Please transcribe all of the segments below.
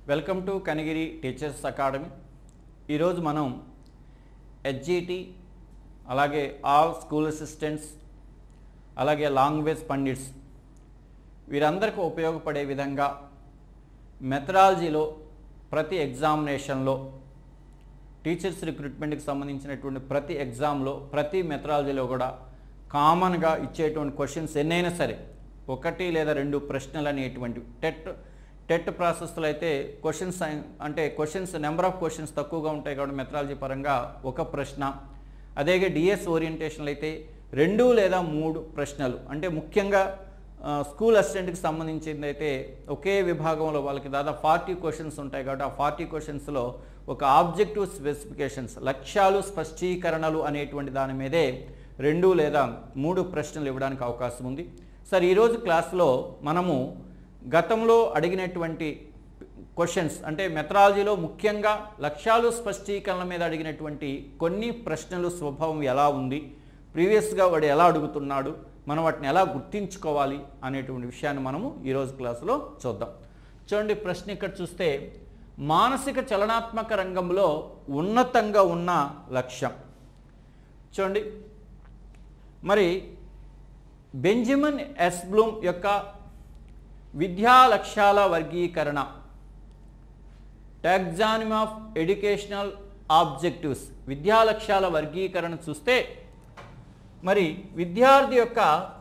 welcome to Kanigiri teachers academy ఈరోజు మనం HGT అలాగే ఆల్ స్కూల్ అసిస్టెంట్స్ అలాగే లాంగ్వేజ్ పండిట్స్ వీరందరికీ ఉపయోగపడే విధంగా మెథడాలజీలో ప్రతి ఎగ్జామినేషన్లో టీచర్స్ రిక్రూట్మెంట్కి సంబంధించినటువంటి ప్రతి ఎగ్జామ్లో ప్రతి మెథడాలజీలో కూడా కామన్గా ఇచ్చేటువంటి క్వశ్చన్స్ ఎన్నైనా సరే ఒకటి లేదా రెండు ప్రశ్నలు అనేటువంటివి టెట్ టెట్ ప్రాసెస్లో అయితే క్వశ్చన్స్ అంటే క్వశ్చన్స్ నెంబర్ ఆఫ్ క్వశ్చన్స్ తక్కువగా ఉంటాయి కాబట్టి మెథడాలజీ పరంగా ఒక ప్రశ్న అదేగా డిఎస్ ఓరియంటేషన్లు అయితే రెండు లేదా మూడు ప్రశ్నలు అంటే ముఖ్యంగా ఆ, స్కూల్ అసిస్టెంట్కి సంబంధించింది అయితే ఒకే విభాగంలో వాళ్ళకి దాదాపు ఫార్టీ క్వశ్చన్స్ ఉంటాయి కాబట్టి ఆ ఫార్టీ క్వశ్చన్స్లో ఒక ఆబ్జెక్టివ్ స్పెసిఫికేషన్స్ లక్ష్యాలు స్పష్టీకరణలు అనేటువంటి దాని మీదే రెండు లేదా మూడు ప్రశ్నలు ఇవ్వడానికి అవకాశం ఉంది సార్ ఈరోజు క్లాస్లో మనము గతంలో అడిగినటువంటి క్వశ్చన్స్ అంటే మెథడాలజీలో ముఖ్యంగా లక్ష్యాలు స్పష్టీకరణ మీద అడిగినటువంటి కొన్ని ప్రశ్నలు స్వభావం ఎలా ఉంది ప్రీవియస్గా వాడు ఎలా అడుగుతున్నాడు మనం వాటిని ఎలా గుర్తించుకోవాలి అనేటువంటి విషయాన్ని మనము ఈరోజు క్లాసులో చూద్దాం చూడండి ప్రశ్న ఇక్కడ చూస్తే మానసిక చలనాత్మక రంగంలో ఉన్నతంగా ఉన్న లక్ష్యం చూడండి మరి బెంజమిన్ ఎస్ బ్లూమ్ యొక్క విద్యా లక్ష్యాల వర్గీకరణ టాక్సానిమ్ ఆఫ్ ఎడ్యుకేషనల్ ఆబ్జెక్టివ్స్ విద్యా లక్ష్యాల వర్గీకరణ చూస్తే మరి విద్యార్థి యొక్క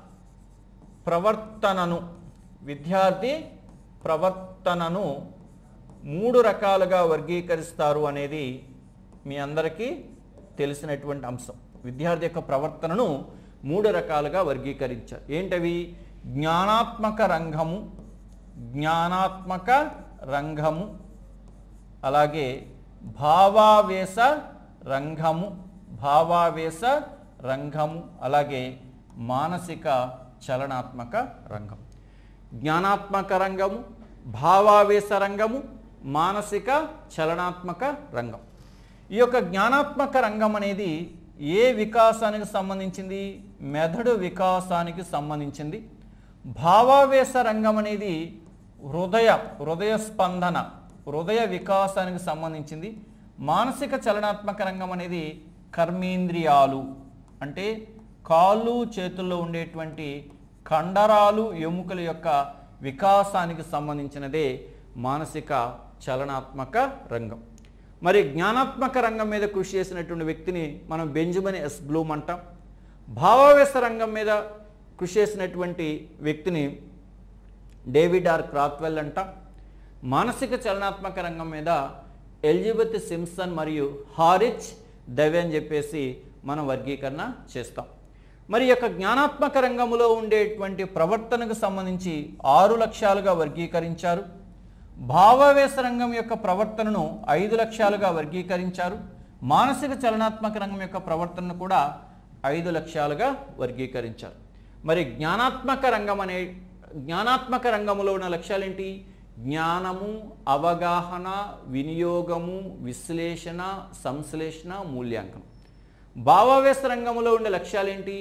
ప్రవర్తనను విద్యార్థి ప్రవర్తనను మూడు రకాలుగా వర్గీకరిస్తారు అనేది మీ అందరికీ తెలిసినటువంటి అంశం విద్యార్థి యొక్క ప్రవర్తనను మూడు రకాలుగా వర్గీకరించారు ఏంటవి జ్ఞానాత్మక రంగము జ్ఞానాత్మక రంగము అలాగే భావావేశ రంగము భావావేశ రంగము అలాగే మానసిక చలనాత్మక రంగం జ్ఞానాత్మక రంగము భావావేశ రంగము మానసిక చలనాత్మక రంగం ఈ యొక్క జ్ఞానాత్మక రంగం అనేది ఏ వికాసానికి సంబంధించింది మెదడు వికాసానికి సంబంధించింది భావావేశ రంగం అనేది హృదయ హృదయ స్పందన హృదయ వికాసానికి సంబంధించింది మానసిక చలనాత్మక రంగం అనేది కర్మేంద్రియాలు అంటే కాళ్ళు చేతుల్లో ఉండేటువంటి కండరాలు ఎముకల యొక్క వికాసానికి సంబంధించినదే మానసిక చలనాత్మక రంగం మరి జ్ఞానాత్మక రంగం మీద కృషి చేసినటువంటి వ్యక్తిని మనం బెంజమిన్ ఎస్ బ్లూమ్ అంటాం భావావేశ రంగం మీద కృషి చేసినటువంటి వ్యక్తిని డేవిడ్ ఆర్ క్రాత్వెల్ అంటాం మానసిక చలనాత్మక రంగం మీద ఎలిజబెత్ సిమ్సన్ మరియు హారిచ్ దవే అని చెప్పేసి మనం వర్గీకరణ చేస్తాం మరి ఈ యొక్క జ్ఞానాత్మక రంగంలో ఉండేటువంటి ప్రవర్తనకు సంబంధించి ఆరు లక్ష్యాలుగా వర్గీకరించారు భావావేశ రంగం యొక్క ప్రవర్తనను ఐదు లక్ష్యాలుగా వర్గీకరించారు మానసిక చలనాత్మక రంగం యొక్క ప్రవర్తనను కూడా ఐదు లక్ష్యాలుగా వర్గీకరించారు మరి జ్ఞానాత్మక రంగం అనే జ్ఞానాత్మక రంగంలో ఉన్న లక్ష్యాలేంటి జ్ఞానము అవగాహన వినియోగము విశ్లేషణ సంశ్లేషణ మూల్యాంకనం భావావేశ రంగంలో ఉండే లక్ష్యాలేంటి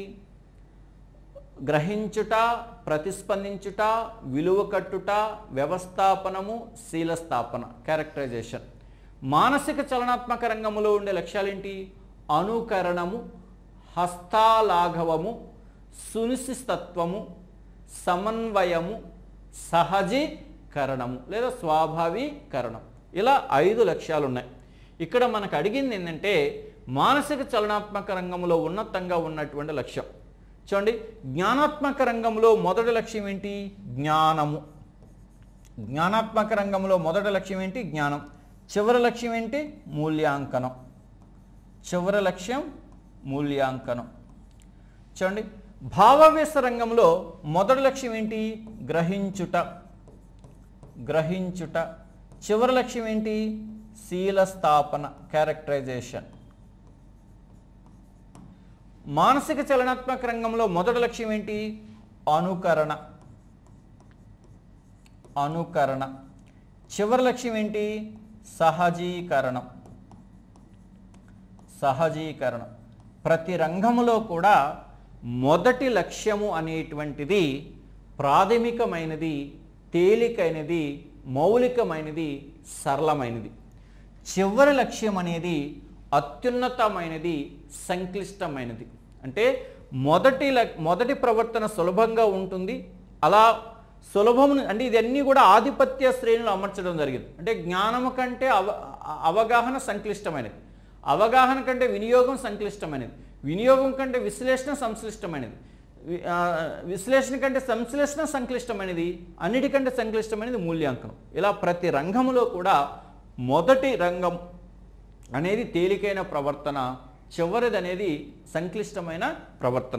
గ్రహించుట ప్రతిస్పందించుట విలువ కట్టుట వ్యవస్థాపనము శీలస్థాపన క్యారెక్టరైజేషన్ మానసిక చలనాత్మక రంగంలో ఉండే లక్ష్యాలేంటి అనుకరణము హస్తాలాఘవము సునిశ్చితత్వము సమన్వయము సహజీకరణము లేదా స్వాభావీకరణం ఇలా ఐదు లక్ష్యాలు ఉన్నాయి ఇక్కడ మనకు అడిగింది ఏంటంటే మానసిక చలనాత్మక రంగంలో ఉన్నతంగా ఉన్నటువంటి లక్ష్యం చూడండి జ్ఞానాత్మక రంగంలో మొదటి లక్ష్యం ఏంటి జ్ఞానము జ్ఞానాత్మక రంగంలో మొదటి లక్ష్యం ఏంటి జ్ఞానం చివరి లక్ష్యం ఏంటి మూల్యాంకనం చివరి లక్ష్యం మూల్యాంకనం చూడండి భావావేశ రంగంలో మొదటి లక్ష్యం ఏంటి గ్రహించుట గ్రహించుట చివరి లక్ష్యం ఏంటి శీల స్థాపన క్యారెక్టరైజేషన్ మానసిక చలనాత్మక రంగంలో మొదటి లక్ష్యం ఏంటి అనుకరణ అనుకరణ చివరి లక్ష్యం ఏంటి సహజీకరణం సహజీకరణం ప్రతి రంగంలో కూడా మొదటి లక్ష్యము అనేటువంటిది ప్రాథమికమైనది తేలికైనది మౌలికమైనది సరళమైనది చివరి లక్ష్యం అనేది అత్యున్నతమైనది సంక్లిష్టమైనది అంటే మొదటి లక్- మొదటి ప్రవర్తన సులభంగా ఉంటుంది అలా సులభమును అంటే ఇదన్నీ కూడా ఆధిపత్య శ్రేణులు అమర్చడం జరిగింది అంటే జ్ఞానము కంటే అవ అవగాహన సంక్లిష్టమైనది అవగాహన కంటే వినియోగం సంక్లిష్టమైనది వినియోగం కంటే విశ్లేషణ సంక్లిష్టమైనది వి- ఆ, విశ్లేషణ కంటే సంశ్లేషణ సంక్లిష్టమైనది అన్నిటికంటే సంక్లిష్టమైనది మూల్యాంకనం ఇలా ప్రతి రంగంలో కూడా మొదటి రంగం అనేది తేలికైన ప్రవర్తన చివరిది అనేది సంక్లిష్టమైన ప్రవర్తన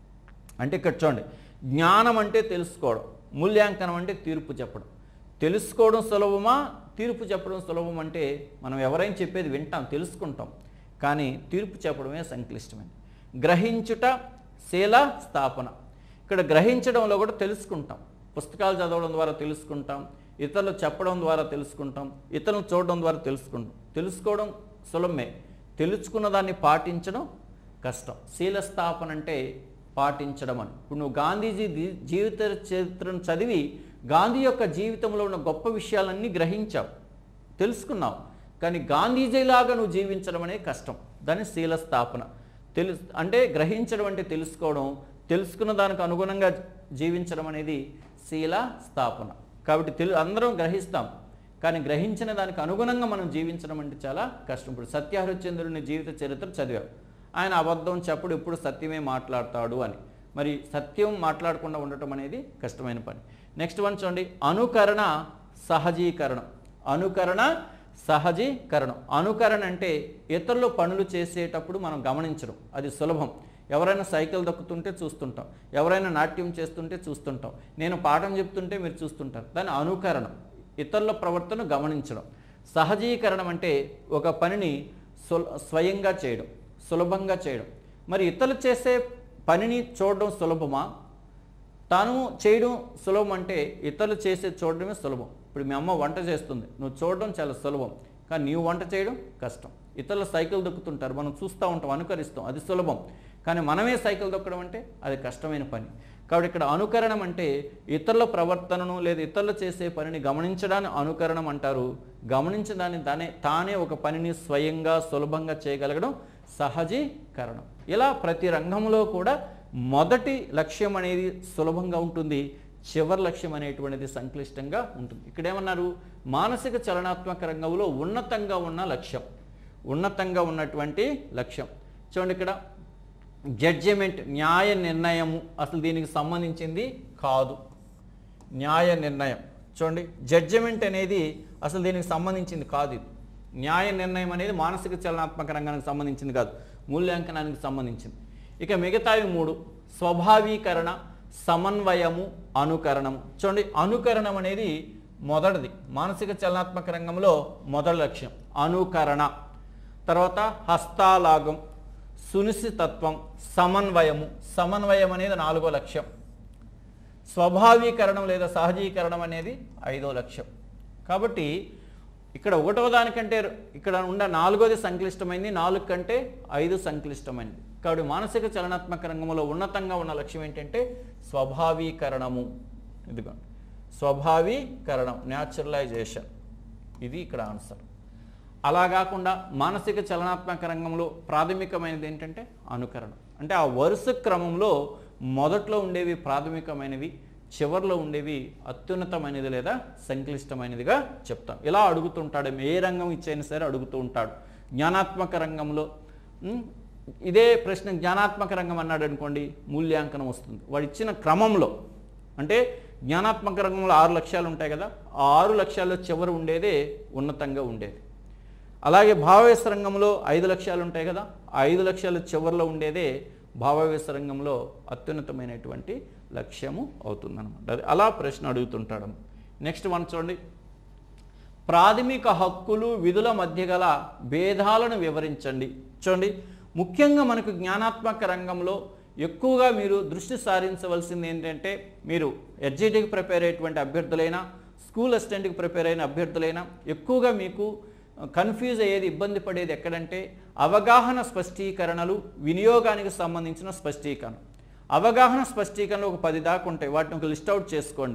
అంటే ఇక్కడ చూడండి జ్ఞానం అంటే తెలుసుకోవడం మూల్యాంకనం అంటే తీర్పు చెప్పడం తెలుసుకోవడం సులభమా తీర్పు చెప్పడం సులభం అంటే మనం ఎవరైనా చెప్పేది వింటాం తెలుసుకుంటాం కానీ తీర్పు చెప్పడమే సంక్లిష్టమైనది గ్రహించుట శీల స్థాపన ఇక్కడ గ్రహించడంలో కూడా తెలుసుకుంటాం పుస్తకాలు చదవడం ద్వారా తెలుసుకుంటాం ఇతరులు చెప్పడం ద్వారా తెలుసుకుంటాం ఇతరులను చూడడం ద్వారా తెలుసుకుంటాం తెలుసుకోవడం సులభమే తెలుసుకున్న దాన్ని పాటించడం కష్టం శీల స్థాపన అంటే పాటించడం అని ఇప్పుడు నువ్వు గాంధీజీ జీ- జీవిత చరిత్రను చదివి గాంధీ యొక్క జీవితంలో ఉన్న గొప్ప విషయాలన్నీ గ్రహించావు తెలుసుకున్నావు కానీ గాంధీజీలాగా నువ్వు జీవించడం అనేది కష్టం దాని శీల స్థాపన తెలు అంటే గ్రహించడం అంటే తెలుసుకోవడం తెలుసుకున్న దానికి అనుగుణంగా జీవించడం అనేది శీల స్థాపన కాబట్టి తెలు అందరం గ్రహిస్తాం కానీ గ్రహించిన దానికి అనుగుణంగా మనం జీవించడం అంటే చాలా కష్టం ఇప్పుడు సత్యహరిశ్చంద్రుని జీవిత చరిత్ర చదివాం ఆయన అబద్ధం చెప్పడు ఎప్పుడు సత్యమే మాట్లాడతాడు అని మరి సత్యం మాట్లాడకుండా ఉండటం అనేది కష్టమైన పని నెక్స్ట్ వన్ చూడండి అనుకరణ సహజీకరణం అనుకరణ సహజీకరణం అనుకరణ అంటే ఇతరులు పనులు చేసేటప్పుడు మనం గమనించడం అది సులభం ఎవరైనా సైకిల్ దొక్కుతుంటే చూస్తుంటాం ఎవరైనా నాట్యం చేస్తుంటే చూస్తుంటాం నేను పాఠం చెప్తుంటే మీరు చూస్తుంటారు దాని అనుకరణం ఇతరుల ప్రవర్తన గమనించడం సహజీకరణం అంటే ఒక పనిని సుల స్వయంగా చేయడం సులభంగా చేయడం మరి ఇతరులు చేసే పనిని చూడడం సులభమా తాను చేయడం సులభం అంటే ఇతరులు చేసే చూడడమే సులభం ఇప్పుడు మీ అమ్మ వంట చేస్తుంది నువ్వు చూడడం చాలా సులభం కానీ నీవు వంట చేయడం కష్టం ఇతరులు సైకిల్ దొక్కుతుంటారు మనం చూస్తూ ఉంటాం అనుకరిస్తాం అది సులభం కానీ మనమే సైకిల్ దొక్కడం అంటే అది కష్టమైన పని కాబట్టి ఇక్కడ అనుకరణం అంటే ఇతరుల ప్రవర్తనను లేదా ఇతరులు చేసే పనిని గమనించడాన్ని అనుకరణం అంటారు గమనించడాన్ని దానే తానే ఒక పనిని స్వయంగా సులభంగా చేయగలగడం సహజీకరణం ఇలా ప్రతి రంగంలో కూడా మొదటి లక్ష్యం అనేది సులభంగా ఉంటుంది చివరి లక్ష్యం అనేటువంటిది సంక్లిష్టంగా ఉంటుంది ఇక్కడ ఏమన్నారు మానసిక చలనాత్మక రంగంలో ఉన్నతంగా ఉన్న లక్ష్యం ఉన్నతంగా ఉన్నటువంటి లక్ష్యం చూడండి ఇక్కడ జడ్జిమెంట్ న్యాయ నిర్ణయము అసలు దీనికి సంబంధించింది కాదు న్యాయ నిర్ణయం చూడండి జడ్జిమెంట్ అనేది అసలు దీనికి సంబంధించింది కాదు ఇది న్యాయ నిర్ణయం అనేది మానసిక చలనాత్మక రంగానికి సంబంధించింది కాదు మూల్యాంకనానికి సంబంధించింది ఇక మిగతావి మూడు స్వభావీకరణ సమన్వయము అనుకరణము చూడండి అనుకరణం అనేది మొదటిది మానసిక చలనాత్మక రంగంలో మొదటి లక్ష్యం అనుకరణ తర్వాత హస్తాలాగం సునిశ్చితత్వం సమన్వయము సమన్వయం అనేది నాలుగో లక్ష్యం స్వభావీకరణం లేదా సహజీకరణం అనేది ఐదో లక్ష్యం కాబట్టి ఇక్కడ ఒకటో దానికంటే ఇక్కడ ఉన్న నాలుగోది సంక్లిష్టమైంది నాలుగు కంటే ఐదు సంక్లిష్టమైనది కాబట్టి మానసిక చలనాత్మక రంగంలో ఉన్నతంగా ఉన్న లక్ష్యం ఏంటంటే స్వభావీకరణము ఇదిగోండి స్వభావీకరణం న్యాచురలైజేషన్ ఇది ఇక్కడ ఆన్సర్ అలా కాకుండా మానసిక చలనాత్మక రంగంలో ప్రాథమికమైనది ఏంటంటే అనుకరణ అంటే ఆ వరుస క్రమంలో మొదట్లో ఉండేవి ప్రాథమికమైనవి చివరిలో ఉండేవి అత్యున్నతమైనది లేదా సంక్లిష్టమైనదిగా చెప్తాం ఇలా అడుగుతుంటాడు ఏ రంగం ఇచ్చైనా సరే అడుగుతూ ఉంటాడు జ్ఞానాత్మక రంగంలో ఉమ్, ఇదే ప్రశ్న జ్ఞానాత్మక రంగం అన్నాడు అనుకోండి మూల్యాంకనం వస్తుంది వాడు ఇచ్చిన క్రమంలో అంటే జ్ఞానాత్మక రంగంలో ఆరు లక్ష్యాలు ఉంటాయి కదా ఆ ఆరు లక్ష్యాల్లో చివరి ఉండేదే ఉన్నతంగా ఉండేది అలాగే భావవేశ రంగంలో ఐదు లక్ష్యాలు ఉంటాయి కదా ఆ ఐదు లక్ష్యాలు చివరిలో ఉండేదే భావవేశ రంగంలో అత్యున్నతమైనటువంటి లక్ష్యము అవుతుందన్నమాట అది అలా ప్రశ్న అడుగుతుంటాడు నెక్స్ట్ వన్ చూడండి ప్రాథమిక హక్కులు విధుల మధ్య గల భేదాలను వివరించండి చూడండి ముఖ్యంగా మనకు జ్ఞానాత్మక రంగంలో ఎక్కువగా మీరు దృష్టి సారించవలసింది ఏంటంటే మీరు ఎడ్జిటీకి ప్రిపేర్ అయ్యేటువంటి అభ్యర్థులైనా స్కూల్ అసిస్టెంట్కి ప్రిపేర్ అయిన అభ్యర్థులైనా ఎక్కువగా మీకు కన్ఫ్యూజ్ అయ్యేది ఇబ్బంది పడేది ఎక్కడంటే అవగాహన స్పష్టీకరణలు వినియోగానికి సంబంధించిన స్పష్టీకరణ అవగాహన స్పష్టీకరణలు ఒక పది దాకా ఉంటాయి వాటిని ఒక లిస్ట్ అవుట్ చేసుకోండి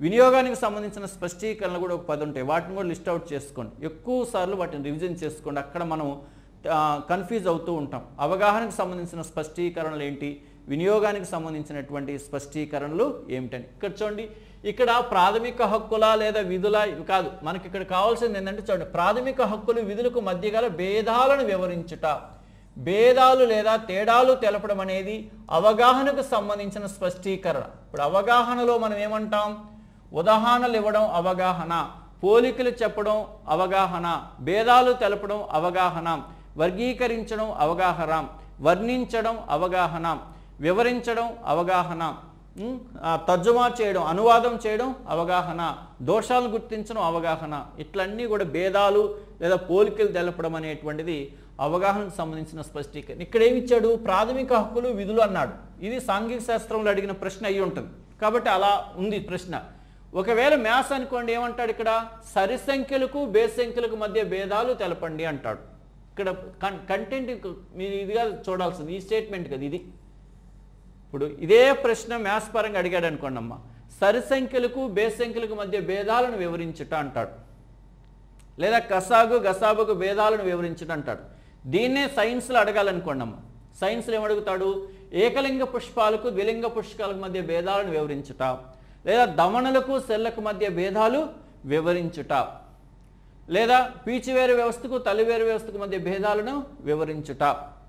వినియోగానికి సంబంధించిన స్పష్టీకరణలు కూడా ఒక పది ఉంటాయి వాటిని కూడా లిస్ట్ అవుట్ చేసుకోండి ఎక్కువ సార్లు వాటిని రివిజన్ చేసుకోండి అక్కడ మనం కన్ఫ్యూజ్ అవుతూ ఉంటాం అవగాహనకు సంబంధించిన స్పష్టీకరణలు ఏంటి వినియోగానికి సంబంధించినటువంటి స్పష్టీకరణలు ఏమిటని ఇక్కడ చూడండి ఇక్కడ ప్రాథమిక హక్కుల లేదా విధుల ఇవి కాదు మనకి ఇక్కడ కావాల్సింది ఏంటంటే చూడండి ప్రాథమిక హక్కులు విధులకు మధ్య గల భేదాలను వివరించుట భేదాలు లేదా తేడాలు తెలపడం అనేది అవగాహనకు సంబంధించిన స్పష్టీకరణ ఇప్పుడు అవగాహనలో మనం ఏమంటాం ఉదాహరణలు ఇవ్వడం అవగాహన పోలికలు చెప్పడం అవగాహన భేదాలు తెలపడం అవగాహన వర్గీకరించడం అవగాహన వర్ణించడం అవగాహన వివరించడం అవగాహన ఉమ్, ఆ, తర్జుమా చేయడం అనువాదం చేయడం అవగాహన దోషాలు గుర్తించడం అవగాహన ఇట్లన్నీ కూడా భేదాలు లేదా పోలికలు తెలపడం అనేటువంటిది అవగాహనకు సంబంధించిన స్పష్టీకరణ ఇక్కడ ఏమి ఇచ్చాడు ప్రాథమిక హక్కులు విధులు అన్నాడు ఇది సాంఘిక శాస్త్రంలో అడిగిన ప్రశ్న అయి ఉంటుంది కాబట్టి అలా ఉంది ప్రశ్న ఒకవేళ మ్యాథ్స్ అనుకోండి ఏమంటాడు ఇక్కడ సరి సంఖ్యలకు బేస్ సంఖ్యలకు మధ్య భేదాలు తెలపండి అంటాడు ఇక్కడ కంటెంట్ మీరు ఇదిగా చూడాల్సింది ఈ స్టేట్మెంట్ కదా ఇది ఇప్పుడు ఇదే ప్రశ్న మ్యాథ్స్ పరంగా అడిగాడు అనుకోండి అమ్మ సరి సంఖ్యలకు బేస్ సంఖ్యలకు మధ్య భేదాలను వివరించుట అంటాడు లేదా కసాగు గసాబుకు భేదాలను వివరించుట అంటాడు దీన్నే సైన్స్లో అడగాలనుకోండి అమ్మ సైన్స్లో ఏమడుగుతాడు ఏకలింగ పుష్పాలకు ద్విలింగ పుష్పాలకు మధ్య భేదాలను వివరించుట లేదా దమనులకు సెల్లకు మధ్య భేదాలు వివరించుట లేదా పీచివేరు వ్యవస్థకు తలివేరు వ్యవస్థకు మధ్య భేదాలను వివరించుట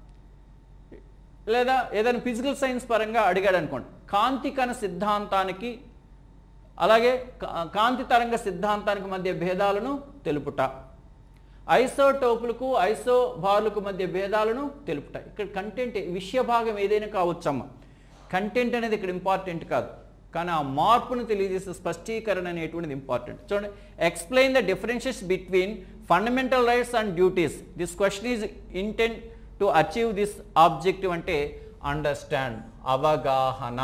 లేదా ఏదైనా ఫిజికల్ సైన్స్ పరంగా అడిగాడు అనుకోండి కాంతి కణ సిద్ధాంతానికి అలాగే కా- కాంతి తరంగ సిద్ధాంతానికి మధ్య భేదాలను తెలుపుట ఐసోటోపులకు ఐసోబార్లకు మధ్య భేదాలను తెలుపుట ఇక్కడ కంటెంట్ విషయ భాగం ఏదైనా కావచ్చమ్మా కంటెంట్ అనేది ఇక్కడ ఇంపార్టెంట్ కాదు కానీ ఆ మార్పును తెలియజేసే స్పష్టీకరణ అనేటువంటిది ఇంపార్టెంట్ చూడండి explain the differences between fundamental rights and duties this question is intent to achieve this objective అంటే అండర్స్టాండ్ అవగాహన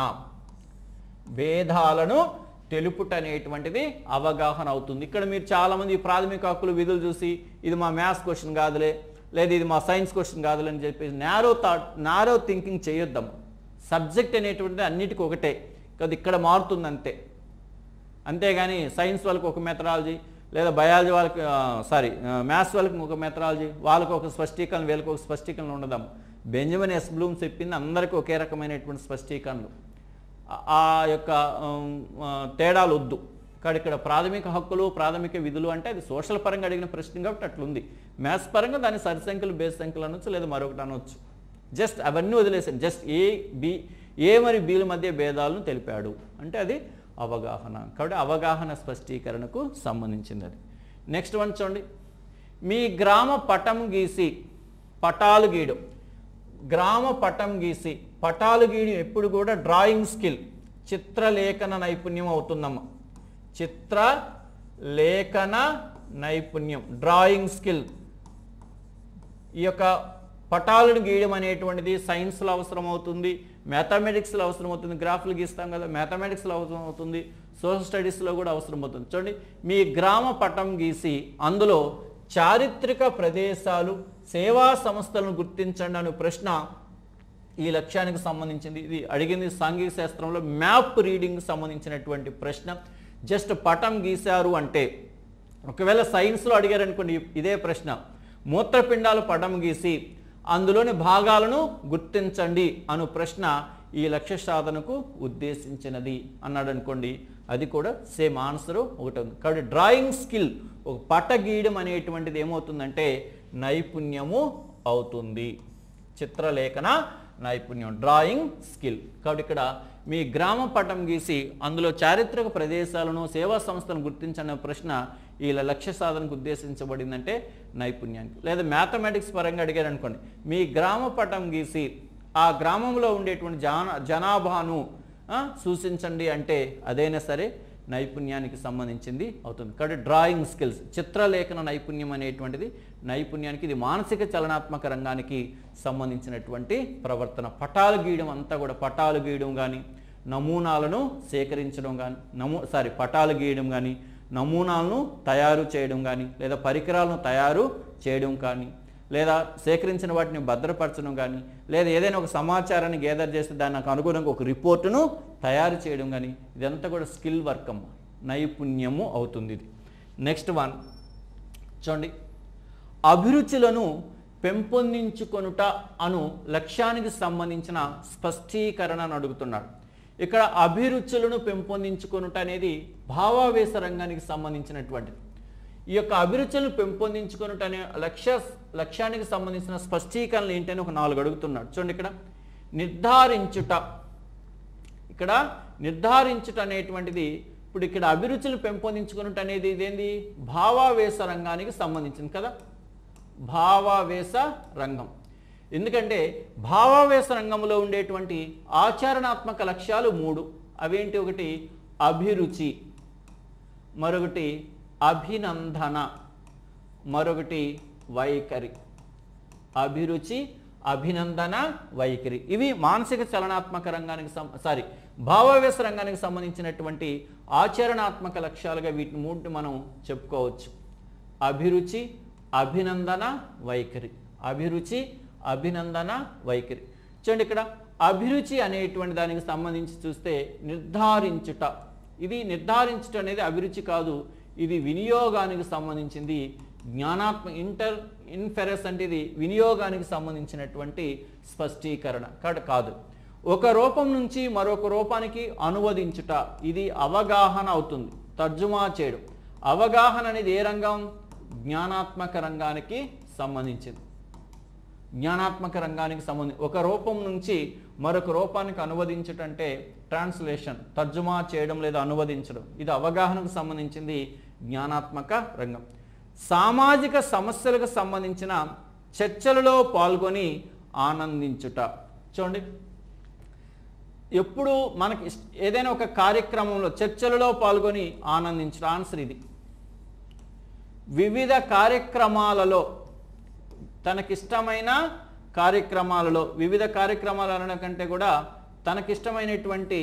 భేదాలను తెలుపుట అనేటువంటిది అవగాహన అవుతుంది ఇక్కడ మీరు చాలామంది ఈ ప్రాథమిక హక్కులు విధులు చూసి ఇది మా మ్యాథ్స్ క్వశ్చన్ కాదులే లేదా ఇది మా సైన్స్ క్వశ్చన్ కాదులే అని చెప్పేసి నారో థాట్ నారో థింకింగ్ చేయొద్దాం సబ్జెక్ట్ అనేటువంటిది అన్నిటికీ ఒకటే కదా ఇక్కడ మారుతుంది అంతే అంతేగాని సైన్స్ వాళ్ళకి ఒక మెథడాలజీ లేదా బయాలజీ వాళ్ళకి సారీ మ్యాథ్స్ వాళ్ళకి ఒక మెథడాలజీ వాళ్ళకి ఒక స్పష్టీకరణ వీళ్ళకి ఒక స్పష్టీకరణ ఉండదాం బెంజమిన్ ఎస్ బ్లూమ్ చెప్పింది అందరికీ ఒకే రకమైనటువంటి స్పష్టీకరణలు ఆ- ఆ యొక్క ఉమ్, ఆ, తేడాలు వద్దు కానీ ఇక్కడ ప్రాథమిక హక్కులు ప్రాథమిక విధులు అంటే అది సోషల్ పరంగా అడిగిన ప్రశ్న కాబట్టి అట్లుంది మ్యాథ్స్ పరంగా దాని సరి సంఖ్యలు బేస్ సంఖ్యలు అనొచ్చు లేదా మరొకటి అనొచ్చు జస్ట్ అవన్నీ వదిలేసాను జస్ట్ ఏ బి ఏ మరి బీల మధ్య భేదాలను తెలిపాడు అంటే అది అవగాహన కాబట్టి అవగాహన స్పష్టీకరణకు సంబంధించింది అది నెక్స్ట్ వన్ చూడండి మీ గ్రామ పటం గీసి పటాలు గీయడం గ్రామ పటం గీసి పటాలు గీయడం ఎప్పుడు కూడా డ్రాయింగ్ స్కిల్ చిత్రలేఖన నైపుణ్యం అవుతుందమ్మా చిత్ర లేఖన నైపుణ్యం డ్రాయింగ్ స్కిల్ ఈ యొక్క పటాలను గీయడం అనేటువంటిది సైన్స్లో అవసరం అవుతుంది మ్యాథమెటిక్స్లో అవసరం అవుతుంది గ్రాఫ్లు గీస్తాం కదా మ్యాథమెటిక్స్లో అవసరం అవుతుంది సోషల్ స్టడీస్లో కూడా అవసరం అవుతుంది చూడండి మీ గ్రామ పటం గీసి అందులో చారిత్రక ప్రదేశాలు సేవా సంస్థలను గుర్తించండి అనే ప్రశ్న ఈ లక్ష్యానికి సంబంధించింది ఇది అడిగింది సాంఘిక శాస్త్రంలో మ్యాప్ రీడింగ్ సంబంధించినటువంటి ప్రశ్న జస్ట్ పటం గీశారు అంటే ఒకవేళ సైన్స్లో అడిగారు అనుకోండి ఇదే ప్రశ్న మూత్రపిండాలు పటం గీసి అందులోని భాగాలను గుర్తించండి అను ప్రశ్న ఈ లక్ష్య సాధనకు ఉద్దేశించినది అన్నాడు అనుకోండి అది కూడా సేమ్ ఆన్సర్ ఒకటి ఉంది కాబట్టి డ్రాయింగ్ స్కిల్ ఒక పట గీయడం అనేటువంటిది ఏమవుతుందంటే నైపుణ్యము అవుతుంది చిత్రలేఖన నైపుణ్యం డ్రాయింగ్ స్కిల్ కాబట్టి ఇక్కడ మీ గ్రామ పటం గీసి అందులో చారిత్రక ప్రదేశాలను సేవా సంస్థలను గుర్తించన్న ప్రశ్న ఈ లక్ష్య సాధనకు ఉద్దేశించబడిందంటే నైపుణ్యానికి లేదా మ్యాథమెటిక్స్ పరంగా అడిగారు అనుకోండి మీ గ్రామ పటం గీసి ఆ గ్రామంలో ఉండేటువంటి జనా జనాభాను ఆ, సూచించండి అంటే అదైనా సరే నైపుణ్యానికి సంబంధించింది అవుతుంది కాబట్టి డ్రాయింగ్ స్కిల్స్ చిత్రలేఖన నైపుణ్యం అనేటువంటిది నైపుణ్యానికి ఇది మానసిక చలనాత్మక రంగానికి సంబంధించినటువంటి ప్రవర్తన పటాలు గీయడం అంతా కూడా పటాలు గీయడం కానీ నమూనాలను సేకరించడం కానీ నమూ సారీ పటాలు గీయడం కానీ నమూనాలను తయారు చేయడం కానీ లేదా పరికరాలను తయారు చేయడం కానీ లేదా సేకరించిన వాటిని భద్రపరచడం కానీ లేదా ఏదైనా ఒక సమాచారాన్ని గేదర్ చేస్తే దానికి అనుగుణంగా ఒక రిపోర్టును తయారు చేయడం కానీ ఇదంతా కూడా స్కిల్ వర్క్ అమ్మ నైపుణ్యము అవుతుంది ఇది నెక్స్ట్ వన్ చూడండి అభిరుచులను పెంపొందించుకొనుట అను లక్ష్యానికి సంబంధించిన స్పష్టీకరణను అడుగుతున్నాడు ఇక్కడ అభిరుచులను పెంపొందించుకొనుట అనేది భావావేశ రంగానికి సంబంధించినటువంటిది ఈ యొక్క అభిరుచులను పెంపొందించుకొనుట అనే లక్ష్య లక్ష్యానికి సంబంధించిన స్పష్టీకరణలు ఏంటని ఒక నాలుగు అడుగుతున్నాడు చూడండి ఇక్కడ నిర్ధారించుట ఇక్కడ నిర్ధారించుట అనేటువంటిది ఇప్పుడు ఇక్కడ అభిరుచులు పెంపొందించుకున్నట్టు అనేది ఇదేంది భావావేశ రంగానికి సంబంధించింది కదా భావావేశ రంగం ఎందుకంటే భావావేశ రంగంలో ఉండేటువంటి ఆచరణాత్మక లక్ష్యాలు మూడు అవేంటి ఒకటి అభిరుచి మరొకటి అభినందన మరొకటి వైఖరి అభిరుచి అభినందన వైఖరి ఇవి మానసిక చలనాత్మక రంగానికి సం సారీ భావావేశ రంగానికి సంబంధించినటువంటి ఆచరణాత్మక లక్ష్యాలుగా వీటిని మూడు మనం చెప్పుకోవచ్చు అభిరుచి అభినందన వైఖరి అభిరుచి అభినందన వైఖరి చూడండి ఇక్కడ అభిరుచి అనేటువంటి దానికి సంబంధించి చూస్తే నిర్ధారించుట ఇది నిర్ధారించుట అనేది అభిరుచి కాదు ఇది వినియోగానికి సంబంధించింది జ్ఞానాత్మక ఇంటర్ ఇన్ఫెరస్ అంటే ఇది వినియోగానికి సంబంధించినటువంటి స్పష్టీకరణ కాదు కాదు ఒక రూపం నుంచి మరొక రూపానికి అనువదించుట ఇది అవగాహన అవుతుంది తర్జుమా చేయడం అవగాహన అనేది ఏ రంగం జ్ఞానాత్మక రంగానికి సంబంధించింది జ్ఞానాత్మక రంగానికి సంబంధించి ఒక రూపం నుంచి మరొక రూపానికి అనువదించటంటే ట్రాన్స్లేషన్ తర్జుమా చేయడం లేదా అనువదించడం ఇది అవగాహనకు సంబంధించింది జ్ఞానాత్మక రంగం సామాజిక సమస్యలకు సంబంధించిన చర్చలలో పాల్గొని ఆనందించుట చూడండి ఎప్పుడు మనకి ఇష్ట- ఏదైనా ఒక కార్యక్రమంలో చర్చలలో పాల్గొని ఆనందించడం ఆన్సర్ ఇది వివిధ కార్యక్రమాలలో తనకిష్టమైన కార్యక్రమాలలో వివిధ కార్యక్రమాలు అనడం కంటే కూడా తనకిష్టమైనటువంటి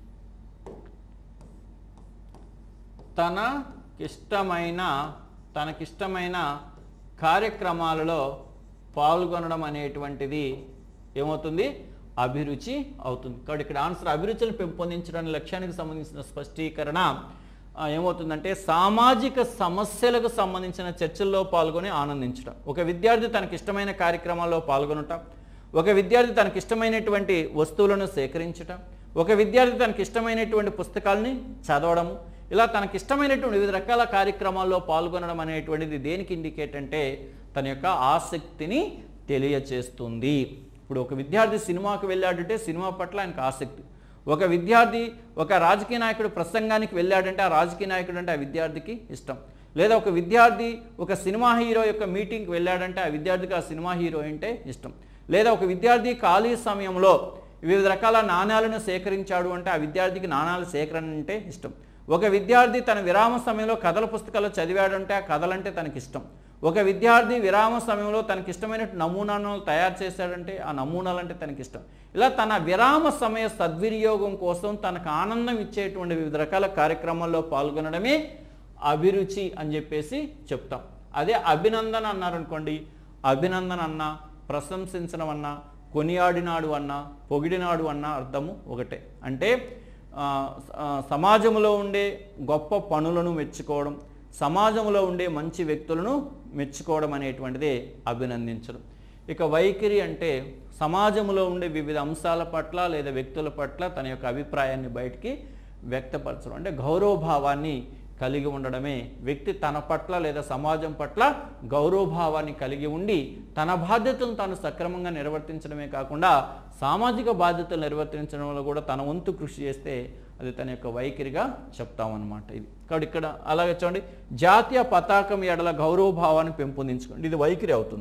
తనకిష్టమైన తనకిష్టమైన కార్యక్రమాలలో పాల్గొనడం అనేటువంటిది ఏమవుతుంది అభిరుచి అవుతుంది కాబట్టి ఇక్కడ ఆన్సర్ అభిరుచులను పెంపొందించడానికి లక్ష్యానికి సంబంధించిన స్పష్టీకరణ ఆ, ఏమవుతుందంటే సామాజిక సమస్యలకు సంబంధించిన చర్చల్లో పాల్గొని ఆనందించడం ఒక విద్యార్థి తనకి ఇష్టమైన కార్యక్రమాల్లో పాల్గొనటం ఒక విద్యార్థి తనకి ఇష్టమైనటువంటి వస్తువులను సేకరించటం ఒక విద్యార్థి తనకి ఇష్టమైనటువంటి పుస్తకాలని చదవడము ఇలా తనకి ఇష్టమైనటువంటి వివిధ రకాల కార్యక్రమాల్లో పాల్గొనడం అనేటువంటిది దేనికి ఇండికేట్ అంటే తన యొక్క ఆసక్తిని తెలియచేస్తుంది ఇప్పుడు ఒక విద్యార్థి సినిమాకు వెళ్ళాడంటే సినిమా పట్ల ఆయనకు ఆసక్తి ఒక విద్యార్థి ఒక రాజకీయ నాయకుడు ప్రసంగానికి వెళ్ళాడంటే ఆ రాజకీయ నాయకుడు అంటే ఆ విద్యార్థికి ఇష్టం లేదా ఒక విద్యార్థి ఒక సినిమా హీరో యొక్క మీటింగ్కి వెళ్ళాడంటే ఆ విద్యార్థికి ఆ సినిమా హీరో అంటే ఇష్టం లేదా ఒక విద్యార్థి ఖాళీ సమయంలో వివిధ రకాల నాణ్యాలను సేకరించాడు అంటే ఆ విద్యార్థికి నాణ్యాల సేకరణ అంటే ఇష్టం ఒక విద్యార్థి తన విరామ సమయంలో కథల పుస్తకాలు చదివాడంటే ఆ కథలంటే తనకి ఇష్టం ఒక విద్యార్థి విరామ సమయంలో తనకి ఇష్టమైన నమూనాను తయారు చేశాడంటే ఆ నమూనాలు అంటే తనకి ఇష్టం ఇలా తన విరామ సమయ సద్వినియోగం కోసం తనకు ఆనందం ఇచ్చేటువంటి వివిధ రకాల కార్యక్రమాల్లో పాల్గొనడమే అభిరుచి అని చెప్పేసి చెప్తాం అదే అభినందన అన్నారనుకోండి అభినందన అన్నా ప్రశంసించడం అన్నా కొనియాడినాడు అన్నా పొగిడినాడు అన్నా అర్థము ఒకటే అంటే ఆ, ఆ, సమాజంలో ఉండే గొప్ప పనులను మెచ్చుకోవడం సమాజంలో ఉండే మంచి వ్యక్తులను మెచ్చుకోవడం అనేటువంటిదే అభినందించడం ఇక వైఖరి అంటే సమాజంలో ఉండే వివిధ అంశాల పట్ల లేదా వ్యక్తుల పట్ల తన యొక్క అభిప్రాయాన్ని బయటికి వ్యక్తపరచడం అంటే గౌరవభావాన్ని కలిగి ఉండడమే వ్యక్తి తన పట్ల లేదా సమాజం పట్ల గౌరవభావాన్ని కలిగి ఉండి తన బాధ్యతలను తాను సక్రమంగా నిర్వర్తించడమే కాకుండా సామాజిక బాధ్యతలు నిర్వర్తించడంలో కూడా తన వంతు కృషి చేస్తే అది తన యొక్క వైఖరిగా చెప్తామన్నమాట ఇది కాబట్టి ఇక్కడ అలాగే చూడండి జాతీయ పతాకం ఎడల గౌరవభావాన్ని పెంపొందించుకోండి ఇది వైఖరి అవుతుంది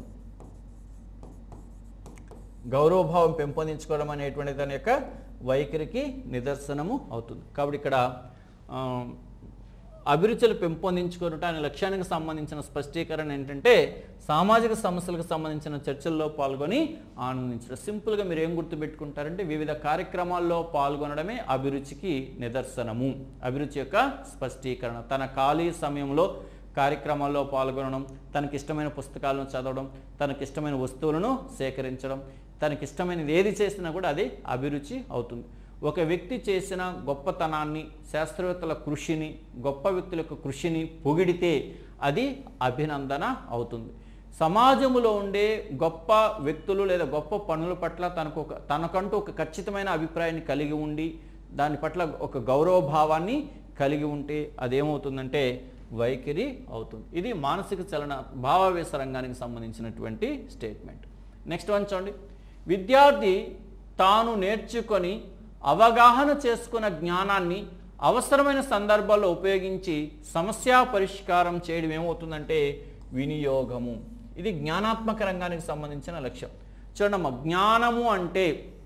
గౌరవభావం పెంపొందించుకోవడం అనేటువంటి దాని యొక్క వైఖరికి నిదర్శనము అవుతుంది కాబట్టి ఇక్కడ ఆ, అభిరుచులు పెంపొందించుకోవటం అనే లక్ష్యానికి సంబంధించిన స్పష్టీకరణ ఏంటంటే సామాజిక సమస్యలకు సంబంధించిన చర్చల్లో పాల్గొని ఆనందించడం సింపుల్గా మీరు ఏం గుర్తుపెట్టుకుంటారంటే వివిధ కార్యక్రమాల్లో పాల్గొనడమే అభిరుచికి నిదర్శనము అభిరుచి యొక్క స్పష్టీకరణ తన ఖాళీ సమయంలో కార్యక్రమాల్లో పాల్గొనడం తనకిష్టమైన పుస్తకాలను చదవడం తనకిష్టమైన వస్తువులను సేకరించడం తనకిష్టమైనది ఏది చేసినా కూడా అది అభిరుచి అవుతుంది ఒక వ్యక్తి చేసిన గొప్పతనాన్ని శాస్త్రవేత్తల కృషిని గొప్ప వ్యక్తుల యొక్క కృషిని పొగిడితే అది అభినందన అవుతుంది సమాజంలో ఉండే గొప్ప వ్యక్తులు లేదా గొప్ప పనుల పట్ల తనకు ఒక తనకంటూ ఒక ఖచ్చితమైన అభిప్రాయాన్ని కలిగి ఉండి దాని పట్ల ఒక గౌరవభావాన్ని కలిగి ఉంటే అదేమవుతుందంటే వైఖరి అవుతుంది ఇది మానసిక చలన భావావేశ రంగానికి సంబంధించినటువంటి స్టేట్మెంట్ నెక్స్ట్ వన్ చూడండి విద్యార్థి తాను నేర్చుకొని అవగాహన చేసుకున్న జ్ఞానాన్ని అవసరమైన సందర్భాల్లో ఉపయోగించి సమస్యా పరిష్కారం చేయడం ఏమవుతుందంటే వినియోగము ఇది జ్ఞానాత్మక రంగానికి సంబంధించిన లక్ష్యం చూడమ్మా జ్ఞానము అంటే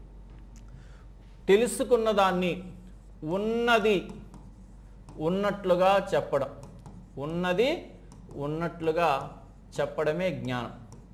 తెలుసుకున్న దాన్ని ఉన్నది ఉన్నట్లుగా చెప్పడం ఉన్నది ఉన్నట్లుగా చెప్పడమే జ్ఞానం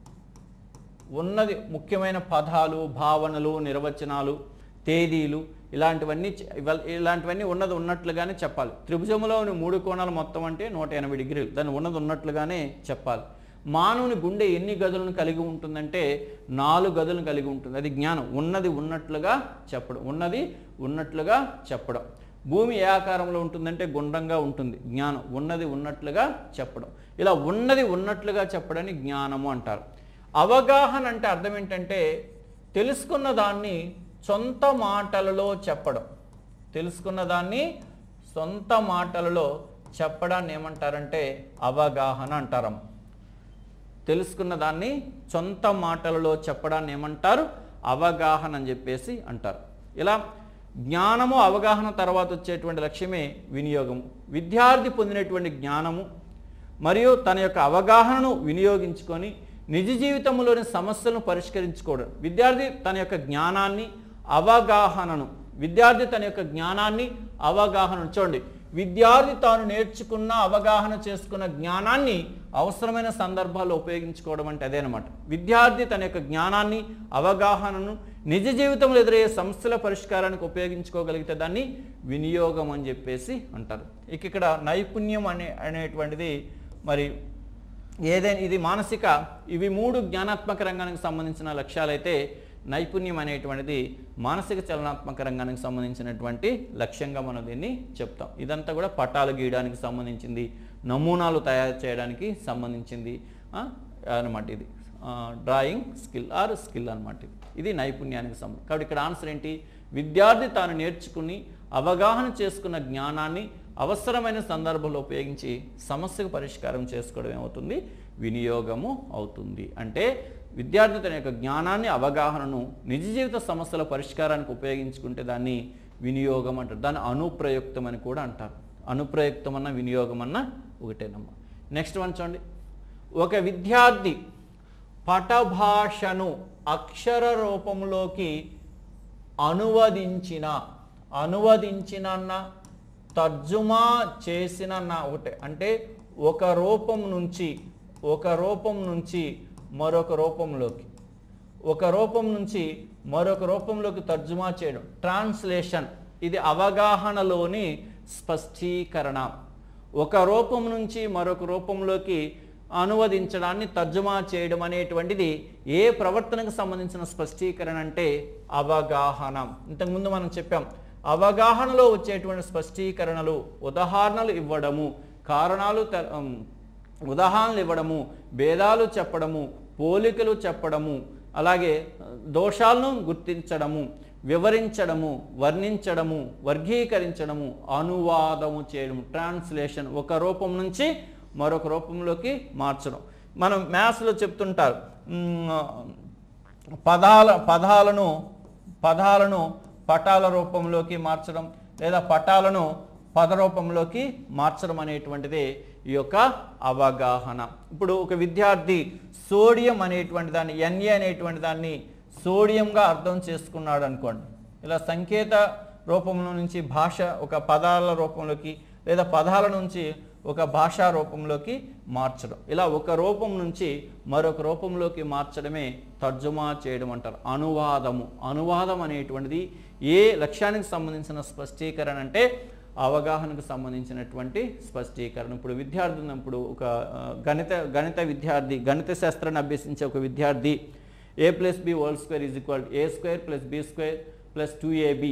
ఉన్నది ముఖ్యమైన పదాలు భావనలు నిర్వచనాలు తేదీలు ఇలాంటివన్నీ చె- ఇవాళ- ఇలాంటివన్నీ ఉన్నది ఉన్నట్లుగానే చెప్పాలి త్రిభుజంలోని మూడు కోణాలు మొత్తం అంటే నూట ఎనభై డిగ్రీలు దాన్ని ఉన్నది ఉన్నట్లుగానే చెప్పాలి మానవుని గుండె ఎన్ని గదులను కలిగి ఉంటుందంటే నాలుగు గదులను కలిగి ఉంటుంది అది జ్ఞానం ఉన్నది ఉన్నట్లుగా చెప్పడం ఉన్నది ఉన్నట్లుగా చెప్పడం భూమి ఏ ఆకారంలో ఉంటుందంటే గుండ్రంగా ఉంటుంది జ్ఞానం ఉన్నది ఉన్నట్లుగా చెప్పడం ఇలా ఉన్నది ఉన్నట్లుగా చెప్పడాన్ని జ్ఞానము అంటారు అవగాహన అంటే అర్థం ఏంటంటే తెలుసుకున్న దాన్ని సొంత మాటలలో చెప్పడం తెలుసుకున్న దాన్ని సొంత మాటలలో చెప్పడాన్ని ఏమంటారంటే అవగాహన అంటారమ్మ తెలుసుకున్న దాన్ని సొంత మాటలలో చెప్పడాన్ని ఏమంటారు అవగాహన అని చెప్పేసి అంటారు ఇలా జ్ఞానము అవగాహన తర్వాత వచ్చేటువంటి లక్ష్యమే వినియోగము విద్యార్థి పొందినటువంటి జ్ఞానము మరియు తన యొక్క అవగాహనను వినియోగించుకొని నిజ జీవితంలోని సమస్యలను పరిష్కరించుకోవడం విద్యార్థి తన యొక్క జ్ఞానాన్ని అవగాహనను విద్యార్థి తన యొక్క జ్ఞానాన్ని అవగాహనను చూడండి విద్యార్థి తాను నేర్చుకున్న అవగాహన చేసుకున్న జ్ఞానాన్ని అవసరమైన సందర్భాల్లో ఉపయోగించుకోవడం అంటే అదేనమాట విద్యార్థి తన యొక్క జ్ఞానాన్ని అవగాహనను నిజ జీవితంలో ఎదురయ్యే సమస్యల పరిష్కారానికి ఉపయోగించుకోగలిగితే దాన్ని వినియోగం అని చెప్పేసి అంటారు ఇక ఇక్కడ నైపుణ్యం అనే అనేటువంటిది మరి ఏదైనా ఇది మానసిక ఇవి మూడు జ్ఞానాత్మక రంగానికి సంబంధించిన లక్ష్యాలైతే నైపుణ్యం అనేటువంటిది మానసిక చలనాత్మక రంగానికి సంబంధించినటువంటి లక్ష్యంగా మనం దీన్ని చెప్తాం ఇదంతా కూడా పటాలు గీయడానికి సంబంధించింది నమూనాలు తయారు చేయడానికి సంబంధించింది ఆ, అన్నమాట ఇది డ్రాయింగ్ స్కిల్ ఆర్ స్కిల్ అనమాట ఇది ఇది నైపుణ్యానికి సంబంధం కాబట్టి ఇక్కడ ఆన్సర్ ఏంటి విద్యార్థి తాను నేర్చుకుని అవగాహన చేసుకున్న జ్ఞానాన్ని అవసరమైన సందర్భంలో ఉపయోగించి సమస్యకు పరిష్కారం చేసుకోవడం ఏమవుతుంది వినియోగము అవుతుంది అంటే విద్యార్థి తన యొక్క జ్ఞానాన్ని అవగాహనను నిజ జీవిత సమస్యల పరిష్కారానికి ఉపయోగించుకుంటే దాన్ని వినియోగం అంటారు దాన్ని అనుప్రయుక్తం అని కూడా అంటారు అనుప్రయుక్తం అన్న వినియోగం అన్న ఒకటేనమ్మా నెక్స్ట్ వన్ చూడండి ఒక విద్యార్థి పటభాషను అక్షర రూపంలోకి అనువదించిన అనువదించిన తర్జుమా చేసిన ఒకటే అంటే ఒక రూపం నుంచి ఒక రూపం నుంచి మరొక రూపంలోకి ఒక రూపం నుంచి మరొక రూపంలోకి తర్జుమా చేయడం ట్రాన్స్లేషన్ ఇది అవగాహనలోని స్పష్టీకరణ ఒక రూపం నుంచి మరొక రూపంలోకి అనువదించడాన్ని తర్జుమా చేయడం అనేటువంటిది ఏ ప్రవర్తనకు సంబంధించిన స్పష్టీకరణ అంటే అవగాహన ఇంతకుముందు మనం చెప్పాం అవగాహనలో వచ్చేటువంటి స్పష్టీకరణలు ఉదాహరణలు ఇవ్వడము కారణాలు తె- ఉమ్, ఉదాహరణలు ఇవ్వడము భేదాలు చెప్పడము పోలికలు చెప్పడము అలాగే ఆ, దోషాలను గుర్తించడము వివరించడము వర్ణించడము వర్గీకరించడము అనువాదము చేయడం ట్రాన్స్లేషన్ ఒక రూపం నుంచి మరొక రూపంలోకి మార్చడం మనం మ్యాథ్స్లో చెప్తుంటారు ఉమ్, పదాల పదాలను పదాలను పటాల రూపంలోకి మార్చడం లేదా పటాలను పద రూపంలోకి మార్చడం అనేటువంటిది ఈ యొక్క అవగాహన ఇప్పుడు ఒక విద్యార్థి సోడియం అనేటువంటి దాన్ని ఎన్ఏ అనేటువంటి దాన్ని సోడియంగా అర్థం చేసుకున్నాడు అనుకోండి ఇలా సంకేత రూపంలో నుంచి భాష ఒక పదాల రూపంలోకి లేదా పదాల నుంచి ఒక భాషా రూపంలోకి మార్చడం ఇలా ఒక రూపం నుంచి మరొక రూపంలోకి మార్చడమే తర్జుమా చేయడం అంటారు అనువాదము అనువాదం అనేటువంటిది ఏ లక్ష్యానికి సంబంధించిన స్పష్టీకరణ అంటే అవగాహనకు సంబంధించినటువంటి స్పష్టీకరణ ఇప్పుడు విద్యార్థి ఉన్నప్పుడు ఒక ఆ, గణిత గణిత విద్యార్థి గణిత శాస్త్రాన్ని అభ్యసించే ఒక విద్యార్థి A plus B whole square is equal A square plus B square plus two AB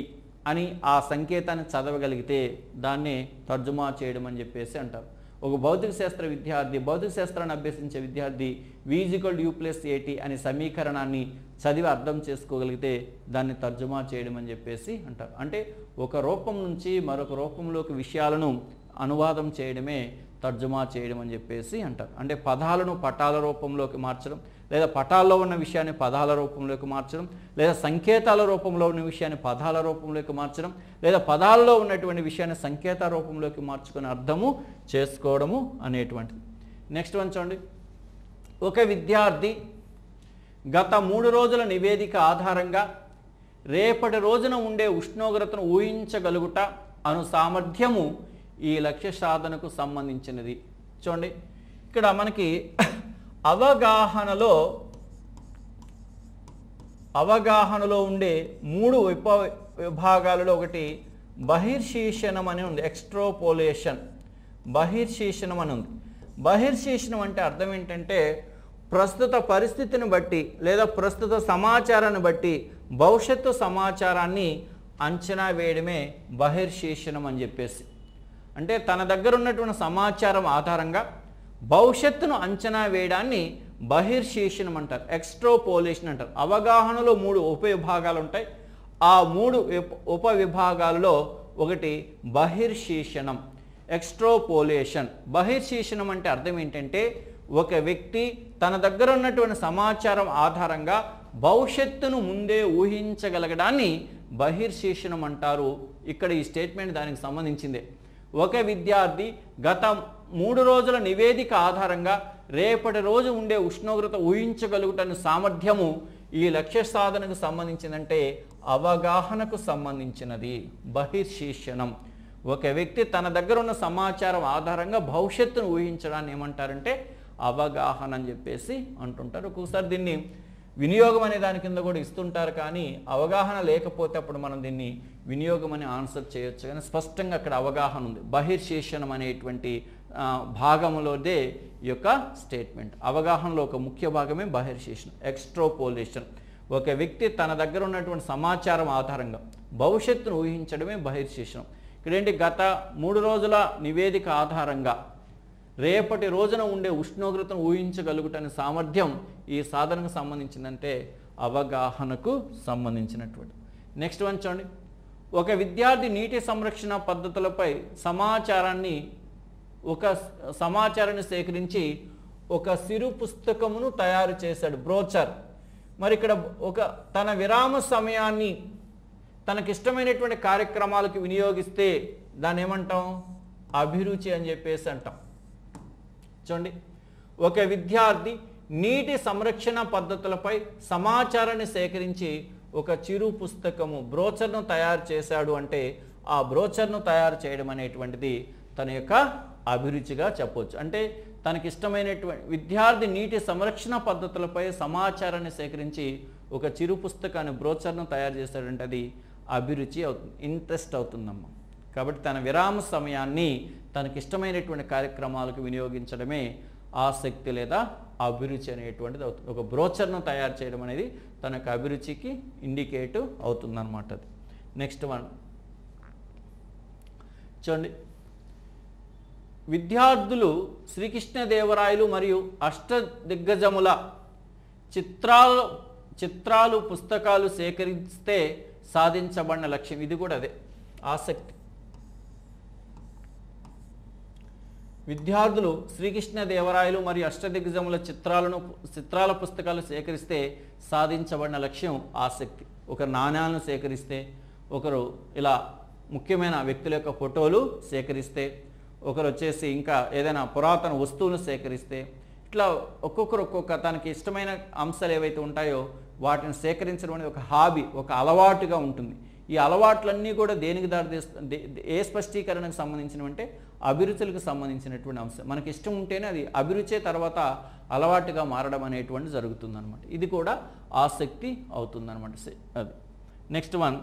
అని ఆ సంకేతాన్ని చదవగలిగితే దాన్నే తర్జుమా చేయడం అని చెప్పేసి అంటారు ఒక భౌతిక శాస్త్ర విద్యార్థి భౌతిక శాస్త్రాన్ని అభ్యసించే విద్యార్థి వీజికల్ యూ ప్లస్ ఏటీ అనే సమీకరణాన్ని చదివి అర్థం చేసుకోగలిగితే దాన్ని తర్జుమా చేయడం అని చెప్పేసి అంటారు అంటే ఒక రూపం నుంచి మరొక రూపంలోకి విషయాలను అనువాదం చేయడమే తర్జుమా చేయడం అని చెప్పేసి అంటారు అంటే పదాలను పటాల రూపంలోకి మార్చడం లేదా పటాల్లో ఉన్న విషయాన్ని పదాల రూపంలోకి మార్చడం లేదా సంకేతాల రూపంలో ఉన్న విషయాన్ని పదాల రూపంలోకి మార్చడం లేదా పదాల్లో ఉన్నటువంటి విషయాన్ని సంకేత రూపంలోకి మార్చుకుని అర్థము చేసుకోవడము అనేటువంటిది నెక్స్ట్ వన్ చూడండి ఒక విద్యార్థి గత మూడు రోజుల నివేదిక ఆధారంగా రేపటి రోజున ఉండే ఉష్ణోగ్రతను ఊహించగలుగుట అను సామర్థ్యము ఈ లక్ష్య సాధనకు సంబంధించినది చూడండి ఇక్కడ మనకి అవగాహనలో అవగాహనలో ఉండే మూడు ఉప విభాగాలలో ఒకటి బహిర్శీషణం అని ఉంది ఎక్స్ట్రోపోలేషన్ బహిర్శీషణం అని ఉంది బహిర్శీషణం అంటే అర్థం ఏంటంటే ప్రస్తుత పరిస్థితిని బట్టి లేదా ప్రస్తుత సమాచారాన్ని బట్టి భవిష్యత్తు సమాచారాన్ని అంచనా వేయడమే బహిర్శీషణం అని చెప్పేసి అంటే తన దగ్గర ఉన్నటువంటి సమాచారం ఆధారంగా భవిష్యత్తును అంచనా వేయడాన్ని బహిర్శీషణం అంటారు ఎక్స్ట్రోపోలేషన్ అంటారు అవగాహనలో మూడు ఉప విభాగాలు ఉంటాయి ఆ మూడు విప- ఉప విభాగాలలో ఒకటి బహిర్శీషణం ఎక్స్ట్రోపోలేషన్ బహిర్శీషణం అంటే అర్థం ఏంటంటే ఒక వ్యక్తి తన దగ్గర ఉన్నటువంటి సమాచారం ఆధారంగా భవిష్యత్తును ముందే ఊహించగలగడాన్ని బహిర్శీషణం అంటారు ఇక్కడ ఈ స్టేట్మెంట్ దానికి సంబంధించిందే ఒక విద్యార్థి గత మూడు రోజుల నివేదిక ఆధారంగా రేపటి రోజు ఉండే ఉష్ణోగ్రత ఊహించగలుగుటని సామర్థ్యము ఈ లక్ష్య సాధనకు సంబంధించిందంటే అవగాహనకు సంబంధించినది బహిర్శీషణం ఒక వ్యక్తి తన దగ్గర ఉన్న సమాచారం ఆధారంగా భవిష్యత్తును ఊహించడాన్ని ఏమంటారంటే అవగాహన అని చెప్పేసి అంటుంటారు ఒక్కొక్కసారి దీన్ని వినియోగం అనే దాని కింద కూడా ఇస్తుంటారు కానీ అవగాహన లేకపోతే అప్పుడు మనం దీన్ని వినియోగం అని ఆన్సర్ చేయొచ్చు కానీ స్పష్టంగా అక్కడ అవగాహన ఉంది బహిర్శేషణం అనేటువంటి ఆ, భాగంలోదే ఈ యొక్క స్టేట్మెంట్ అవగాహనలో ఒక ముఖ్య భాగమే బహిర్శేషణం ఎక్స్ట్రోపోలేషన్ ఒక వ్యక్తి తన దగ్గర ఉన్నటువంటి సమాచారం ఆధారంగా భవిష్యత్తును ఊహించడమే బహిర్శేషణం ఇక్కడేంటి గత మూడు రోజుల నివేదిక ఆధారంగా రేపటి రోజున ఉండే ఉష్ణోగ్రతను ఊహించగలుగుటనే సామర్థ్యం ఈ సాధనకు సంబంధించిందంటే అవగాహనకు సంబంధించినటువంటి నెక్స్ట్ వన్ చూడండి ఒక విద్యార్థి నీటి సంరక్షణ పద్ధతులపై సమాచారాన్ని ఒక స- సమాచారాన్ని సేకరించి ఒక సిరు పుస్తకమును తయారు చేశాడు బ్రోచర్ మరి ఇక్కడ ఒక తన విరామ సమయాన్ని తనకిష్టమైనటువంటి కార్యక్రమాలకు వినియోగిస్తే దాన్ని ఏమంటాం అభిరుచి అని చెప్పేసి అంటాం చూడండి ఒక విద్యార్థి నీటి సంరక్షణ పద్ధతులపై సమాచారాన్ని సేకరించి ఒక చిరు పుస్తకము బ్రోచర్ను తయారు చేశాడు అంటే ఆ బ్రోచర్ను తయారు చేయడం అనేటువంటిది తన యొక్క అభిరుచిగా చెప్పవచ్చు అంటే తనకి ఇష్టమైనటువంటి విద్యార్థి నీటి సంరక్షణ పద్ధతులపై సమాచారాన్ని సేకరించి ఒక చిరు పుస్తకాన్ని బ్రోచర్ను తయారు చేశాడంటే అది అభిరుచి అవుతుంది ఇంట్రెస్ట్ అవుతుందమ్మా కాబట్టి తన విరామ సమయాన్ని తనకి ఇష్టమైనటువంటి కార్యక్రమాలకు వినియోగించడమే ఆసక్తి లేదా అభిరుచి అనేటువంటిది అవుతుంది ఒక బ్రోచర్ను తయారు చేయడం అనేది తనకు అభిరుచికి ఇండికేట్ అవుతుందన్నమాట అది నెక్స్ట్ వన్ చూడండి విద్యార్థులు శ్రీకృష్ణదేవరాయలు మరియు అష్ట దిగ్గజముల చిత్రాలు చిత్రాలు పుస్తకాలు సేకరిస్తే సాధించబడిన లక్ష్యం ఇది కూడా అదే ఆసక్తి విద్యార్థులు శ్రీకృష్ణదేవరాయలు మరియు అష్టదిగ్గజముల చిత్రాలను చిత్రాల పుస్తకాలు సేకరిస్తే సాధించబడిన లక్ష్యం ఆసక్తి ఒక నాణ్యాలను సేకరిస్తే ఒకరు ఇలా ముఖ్యమైన వ్యక్తుల యొక్క ఫోటోలు సేకరిస్తే ఒకరు వచ్చేసి ఇంకా ఏదైనా పురాతన వస్తువులు సేకరిస్తే ఇట్లా ఒక్కొక్కరు ఒక్కొక్క తనకి ఇష్టమైన అంశాలు ఏవైతే ఉంటాయో వాటిని సేకరించడం అనేది ఒక హాబీ ఒక అలవాటుగా ఉంటుంది ఈ అలవాట్లన్నీ కూడా దేనికి దారితీస్తుంది ఏ స్పష్టీకరణకు సంబంధించినవంటే అభిరుచులకు సంబంధించినటువంటి అంశం మనకి ఇష్టం ఉంటేనే అది అభిరుచే తర్వాత అలవాటుగా మారడం అనేటువంటి జరుగుతుందన్నమాట ఇది కూడా ఆసక్తి అవుతుందన్నమాట సే- అది నెక్స్ట్ వన్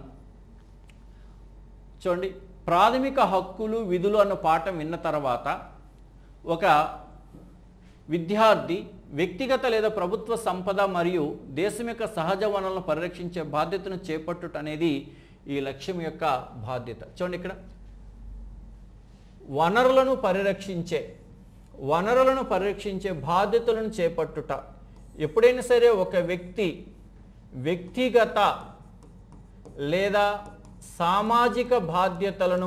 చూడండి ప్రాథమిక హక్కులు విధులు అన్న పాఠం విన్న తర్వాత ఒక విద్యార్థి వ్యక్తిగత లేదా ప్రభుత్వ సంపద మరియు దేశం యొక్క సహజ వనరులను పరిరక్షించే బాధ్యతను చేపట్టుట అనేది ఈ లక్ష్యం యొక్క బాధ్యత చూడండి ఇక్కడ వనరులను పరిరక్షించే వనరులను పరిరక్షించే బాధ్యతలను చేపట్టుట ఎప్పుడైనా సరే ఒక వ్యక్తి వ్యక్తిగత లేదా సామాజిక బాధ్యతలను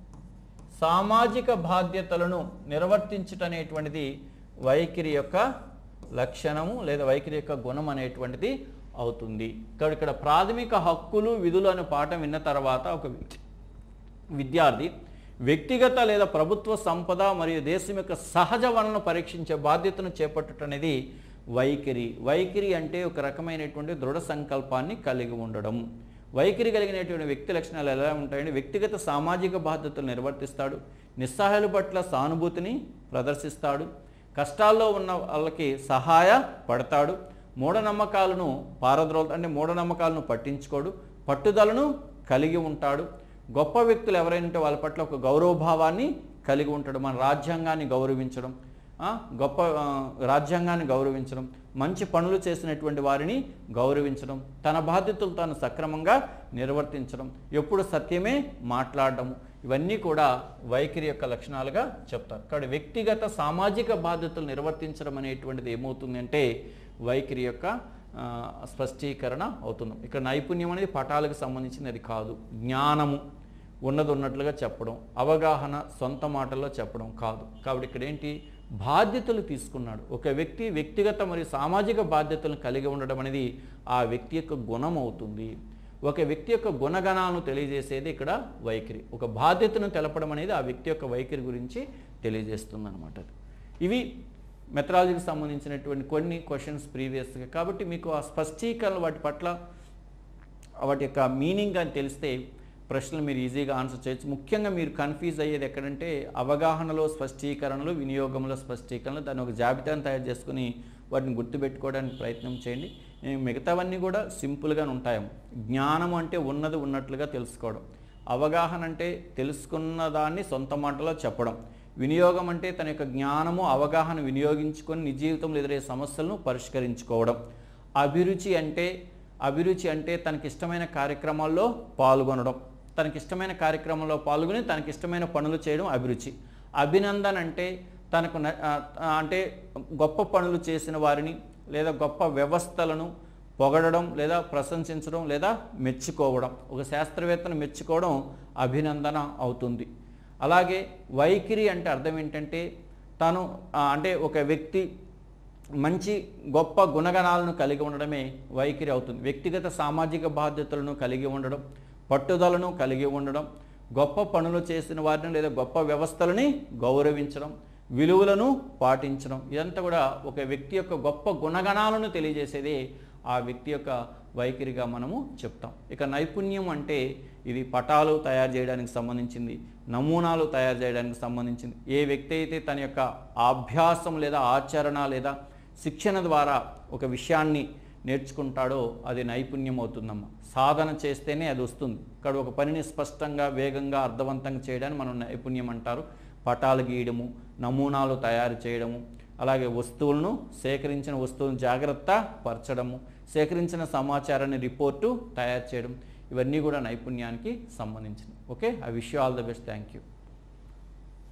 సామాజిక బాధ్యతలను నిర్వర్తించుట అనేటువంటిది వైఖరి యొక్క లక్షణము లేదా వైఖరి యొక్క గుణం అనేటువంటిది అవుతుంది ఇక్కడ ఇక్కడ ప్రాథమిక హక్కులు విధులు అనే పాఠం విన్న తర్వాత ఒక వ్యక్తి విద్యార్థి వ్యక్తిగత లేదా ప్రభుత్వ సంపద మరియు దేశం యొక్క సహజ వనరులను పరీక్షించే బాధ్యతను చేపట్టడం అనేది వైఖరి వైఖరి అంటే ఒక రకమైనటువంటి దృఢ సంకల్పాన్ని కలిగి ఉండడం వైఖరి కలిగినటువంటి వ్యక్తి లక్షణాలు ఎలా ఉంటాయంటే వ్యక్తిగత సామాజిక బాధ్యతలు నిర్వర్తిస్తాడు నిస్సహాయుల పట్ల సానుభూతిని ప్రదర్శిస్తాడు కష్టాల్లో ఉన్న వాళ్ళకి సహాయ పడతాడు మూఢనమ్మకాలను పారద్రోల అంటే మూఢనమ్మకాలను పట్టించుకోడు పట్టుదలను కలిగి ఉంటాడు గొప్ప వ్యక్తులు ఎవరైనా ఉంటే వాళ్ళ పట్ల ఒక గౌరవభావాన్ని కలిగి ఉంటాడు మన రాజ్యాంగాన్ని గౌరవించడం ఆ, గొప్ప ఆ, రాజ్యాంగాన్ని గౌరవించడం మంచి పనులు చేసినటువంటి వారిని గౌరవించడం తన బాధ్యతలు తాను సక్రమంగా నిర్వర్తించడం ఎప్పుడు సత్యమే మాట్లాడడం ఇవన్నీ కూడా వైఖరి యొక్క లక్షణాలుగా చెప్తారు ఇక్కడ వ్యక్తిగత సామాజిక బాధ్యతలు నిర్వర్తించడం అనేటువంటిది ఏమవుతుంది అంటే వైఖరి యొక్క ఆ, స్పష్టీకరణ అవుతుంది ఇక్కడ నైపుణ్యం అనేది పటాలకు సంబంధించింది అది కాదు జ్ఞానము ఉన్నది ఉన్నట్లుగా చెప్పడం అవగాహన సొంత మాటల్లో చెప్పడం కాదు కాబట్టి ఇక్కడ ఏంటి బాధ్యతలు తీసుకున్నాడు ఒక వ్యక్తి వ్యక్తిగత మరియు సామాజిక బాధ్యతలను కలిగి ఉండడం అనేది ఆ వ్యక్తి యొక్క గుణం అవుతుంది ఒక వ్యక్తి యొక్క గుణగణాలను తెలియజేసేది ఇక్కడ వైఖరి ఒక బాధ్యతను తెలపడం అనేది ఆ వ్యక్తి యొక్క వైఖరి గురించి తెలియజేస్తుంది అనమాట ఇవి మెథడాలజీకి సంబంధించినటువంటి కొన్ని క్వశ్చన్స్ ప్రీవియస్గా కాబట్టి మీకు ఆ స్పష్టీకరణ వాటి పట్ల వాటి యొక్క మీనింగ్ అని తెలిస్తే ప్రశ్నలు మీరు ఈజీగా ఆన్సర్ చేయొచ్చు ముఖ్యంగా మీరు కన్ఫ్యూజ్ అయ్యేది ఎక్కడంటే అవగాహనలో స్పష్టీకరణలు వినియోగంలో స్పష్టీకరణలు దాన్ని ఒక జాబితాను తయారు చేసుకుని వాటిని గుర్తుపెట్టుకోవడానికి ప్రయత్నం చేయండి ఏ, మిగతావన్నీ కూడా సింపుల్గానే ఉంటాయి జ్ఞానం అంటే ఉన్నది ఉన్నట్లుగా తెలుసుకోవడం అవగాహన అంటే తెలుసుకున్న దాన్ని సొంత మాటలో చెప్పడం వినియోగం అంటే తన యొక్క జ్ఞానము అవగాహన వినియోగించుకొని నిజ జీవితంలో ఎదురయ్యే సమస్యలను పరిష్కరించుకోవడం అభిరుచి అంటే అభిరుచి అంటే తనకిష్టమైన కార్యక్రమాల్లో పాల్గొనడం తనకిష్టమైన కార్యక్రమంలో పాల్గొని తనకిష్టమైన పనులు చేయడం అభిరుచి అభినందన అంటే తనకు న- ఆ, ఆ, అంటే గొప్ప పనులు చేసిన వారిని లేదా గొప్ప వ్యవస్థలను పొగడడం లేదా ప్రశంసించడం లేదా మెచ్చుకోవడం ఒక శాస్త్రవేత్తను మెచ్చుకోవడం అభినందన అవుతుంది అలాగే వైఖరి అంటే అర్థం ఏంటంటే తను ఆ, అంటే ఒక వ్యక్తి మంచి గొప్ప గుణగణాలను కలిగి ఉండడమే వైఖరి అవుతుంది వ్యక్తిగత సామాజిక బాధ్యతలను కలిగి ఉండడం పట్టుదలను కలిగి ఉండడం గొప్ప పనులు చేసిన వారిని లేదా గొప్ప వ్యవస్థలని గౌరవించడం విలువలను పాటించడం ఇదంతా కూడా ఒక వ్యక్తి యొక్క గొప్ప గుణగణాలను తెలియజేసేదే ఆ వ్యక్తి యొక్క వైఖరిగా మనము చెప్తాం ఇక నైపుణ్యం అంటే ఇది పటాలు తయారు చేయడానికి సంబంధించింది నమూనాలు తయారు చేయడానికి సంబంధించింది ఏ వ్యక్తి అయితే తన యొక్క అభ్యాసం లేదా ఆచరణ లేదా శిక్షణ ద్వారా ఒక విషయాన్ని నేర్చుకుంటాడో అది నైపుణ్యం అవుతుందమ్మా సాధన చేస్తేనే అది వస్తుంది ఇక్కడ ఒక పనిని స్పష్టంగా వేగంగా అర్థవంతంగా చేయడాన్ని మనం నైపుణ్యం అంటారు పటాలు గీయడము నమూనాలు తయారు చేయడము అలాగే వస్తువులను సేకరించిన వస్తువులను జాగ్రత్త పరచడము సేకరించిన సమాచారాన్ని రిపోర్టు తయారు చేయడం ఇవన్నీ కూడా నైపుణ్యానికి సంబంధించినవి okay I wish you all the best thank you